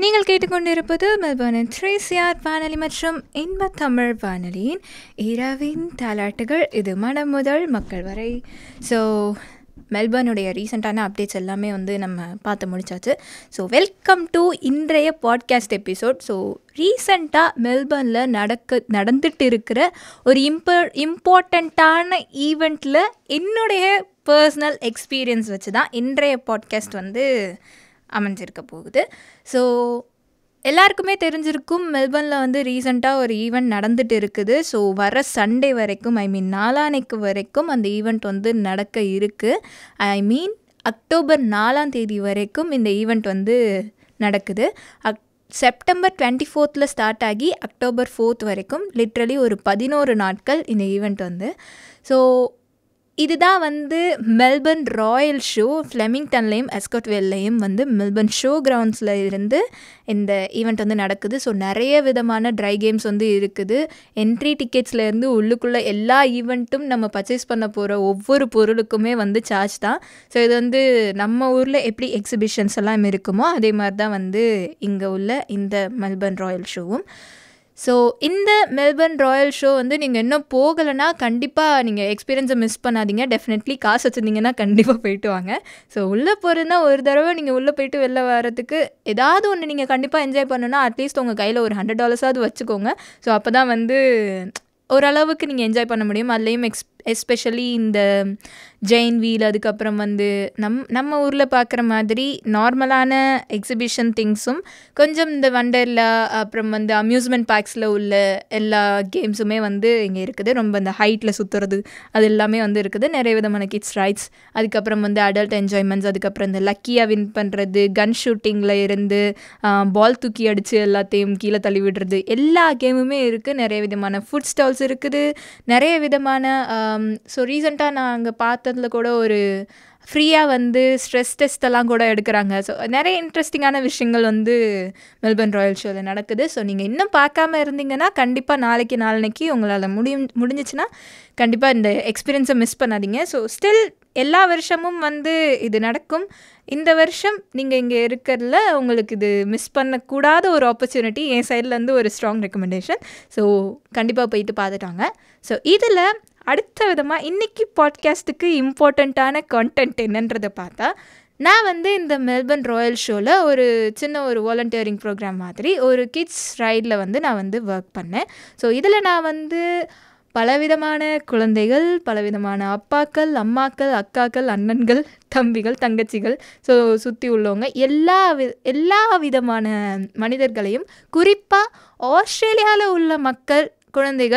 நீங்கள் கேட்டுக்கொண்டிருப்பது மெல்பர்னின் three CR வானொலி மற்றும் இன்ப தமிழ் வானொலியின் இரவின் தாலாட்டுகள் இது மனம் முதல் மக்கள் வரை ஸோ மெல்பர்னுடைய ரீசெண்டான அப்டேட்ஸ் எல்லாமே வந்து நம்ம பார்த்து முடிச்சாச்சு ஸோ வெல்கம் டு இன்றைய பாட்காஸ்ட் எபிசோட் ஸோ ரீசண்டாக மெல்பர்னில் நடக்க நடந்துட்டு இருக்கிற ஒரு இம்ப இம்பார்ட்டண்ட்டான ஈவெண்ட்டில் என்னுடைய பர்சனல் எக்ஸ்பீரியன்ஸ் வச்சு தான் இன்றைய பாட்காஸ்ட் வந்து அமைஞ்சிருக்க போகுது ஸோ எல்லாருக்குமே தெரிஞ்சிருக்கும் மெல்பர்னில் வந்து ரீசெண்டாக ஒரு ஈவெண்ட் நடந்துட்டு இருக்குது ஸோ வர சண்டே வரைக்கும் ஐ மீன் நாளானைக்கு வரைக்கும் அந்த ஈவெண்ட் வந்து நடக்க இருக்குது ஐ மீன் அக்டோபர் நாலாம் தேதி வரைக்கும் இந்த ஈவெண்ட் வந்து நடக்குது அக் செப்டம்பர் டுவெண்ட்டி ஃபோர்த்தில் ஸ்டார்ட் ஆகி அக்டோபர் ஃபோர்த் வரைக்கும் லிட்ரலி ஒரு பதினோரு நாட்கள் இந்த ஈவெண்ட் வந்து ஸோ இதுதான் வந்து மெல்பர்ன் ராயல் ஷோ ஃப்ளெமிங்டன்லேயும் எஸ்கோட்வெல்லையும் வந்து மெல்பர்ன் ஷோ கிரவுண்ட்ஸில் இருந்து இந்த ஈவெண்ட் வந்து நடக்குது ஸோ நிறைய விதமான ட்ரை கேம்ஸ் வந்து இருக்குது என்ட்ரி டிக்கெட்ஸ்லேருந்து உள்ளுக்குள்ளே எல்லா ஈவெண்ட்டும் நம்ம பர்ச்சேஸ் பண்ண போகிற ஒவ்வொரு பொருளுக்குமே வந்து சார்ஜ் தான் ஸோ இது வந்து நம்ம ஊரில் எப்படி எக்ஸிபிஷன்ஸ் எல்லாம் இருக்குமோ அதே மாதிரி தான் வந்து இங்கே உள்ள இந்த மெல்பர்ன் ராயல் ஷோவும் ஸோ இந்த மெல்பர்ன் ராயல் ஷோ வந்து நீங்கள் இன்னும் போகலைன்னா கண்டிப்பாக நீங்கள் எக்ஸ்பீரியன்ஸை மிஸ் பண்ணாதீங்க டெஃபினெட்லி காசு வச்சுருந்தீங்கன்னா கண்டிப்பாக போயிட்டு வாங்க ஸோ உள்ளே போகிறதுனா ஒரு தடவை நீங்கள் உள்ளே போயிட்டு வெளில வரதுக்கு ஏதாவது ஒன்று நீங்கள் கண்டிப்பாக என்ஜாய் பண்ணணும்னா அட்லீஸ்ட் உங்கள் கையில் ஒரு ஹண்ட்ரட் டாலர்ஸாவது வச்சுக்கோங்க ஸோ அப்போ தான் வந்து ஓரளவுக்கு நீங்கள் என்ஜாய் பண்ண முடியும் அதுலேயும் எக்ஸ் எஸ்பெஷலி இந்த ஜெயின் வீல் அதுக்கப்புறம் வந்து நம் நம்ம ஊரில் பார்க்குற மாதிரி நார்மலான எக்ஸிபிஷன் திங்ஸும் கொஞ்சம் இந்த வண்டர்லா அப்புறம் வந்து அம்யூஸ்மெண்ட் பார்க்ஸில் உள்ள எல்லா கேம்ஸுமே வந்து இங்கே இருக்குது ரொம்ப இந்த ஹைட்டில் சுற்றுறது அது எல்லாமே வந்து இருக்குது நிறைய விதமான கிட்ஸ் ரைட்ஸ் அதுக்கப்புறம் வந்து அடல்ட் என்ஜாய்மெண்ட்ஸ் அதுக்கப்புறம் இந்த லக்கியாக வின் பண்ணுறது கன் ஷூட்டிங்கில் இருந்து பால் தூக்கி அடித்து எல்லாத்தையும் கீழே தள்ளி விடுறது எல்லா கேமுமே இருக்குது நிறைய விதமான ஃபுட் ஸ்டால்ஸ் இருக்குது நிறைய விதமான ஸோ ரீசெண்டாக நான் அங்கே பார்த்ததில் கூட ஒரு ஃப்ரீயாக வந்து ஸ்ட்ரெஸ் டெஸ்ட் எல்லாம் கூட எடுக்கிறாங்க ஸோ நிறைய இன்ட்ரெஸ்டிங்கான விஷயங்கள் வந்து மெல்பர்ன் ராயல் ஷோவில் நடக்குது ஸோ நீங்கள் இன்னும் பார்க்காம இருந்தீங்கன்னா கண்டிப்பாக நாளைக்கு நாளைக்கு உங்களால் முடியும் முடிஞ்சிச்சுன்னா கண்டிப்பாக இந்த எக்ஸ்பீரியன்ஸை மிஸ் பண்ணாதீங்க ஸோ ஸ்டில் எல்லா வருஷமும் வந்து இது நடக்கும் இந்த வருஷம் நீங்கள் இங்கே இருக்கிறதுல உங்களுக்கு இது மிஸ் பண்ணக்கூடாத ஒரு ஆப்பர்ச்சுனிட்டி என் சைட்லேருந்து ஒரு ஸ்ட்ராங் ரெக்கமெண்டேஷன் ஸோ கண்டிப்பாக போயிட்டு பார்த்துட்டாங்க ஸோ இதில் அடுத்த விதமாக இன்றைக்கி பாட்காஸ்ட்டுக்கு இம்பார்ட்டண்ட்டான கான்டென்ட் என்னன்றதை பார்த்தா நான் வந்து இந்த மெல்பர்ன் ராயல் ஷோவில் ஒரு சின்ன ஒரு வாலண்டியரிங் ப்ரோக்ராம் மாதிரி ஒரு கிட்ஸ் ரைடில் வந்து நான் வந்து ஒர்க் பண்ணேன் ஸோ இதில் நான் வந்து பலவிதமான குழந்தைகள் பலவிதமான அப்பாக்கள் அம்மாக்கள் அக்காக்கள் அண்ணன்கள் தம்பிகள் தங்கச்சிகள் ஸோ சுற்றி உள்ளவங்க எல்லா வி எல்லா விதமான மனிதர்களையும் குறிப்பாக ஆஸ்திரேலியாவில் உள்ள மக்கள் குழந்தைகள்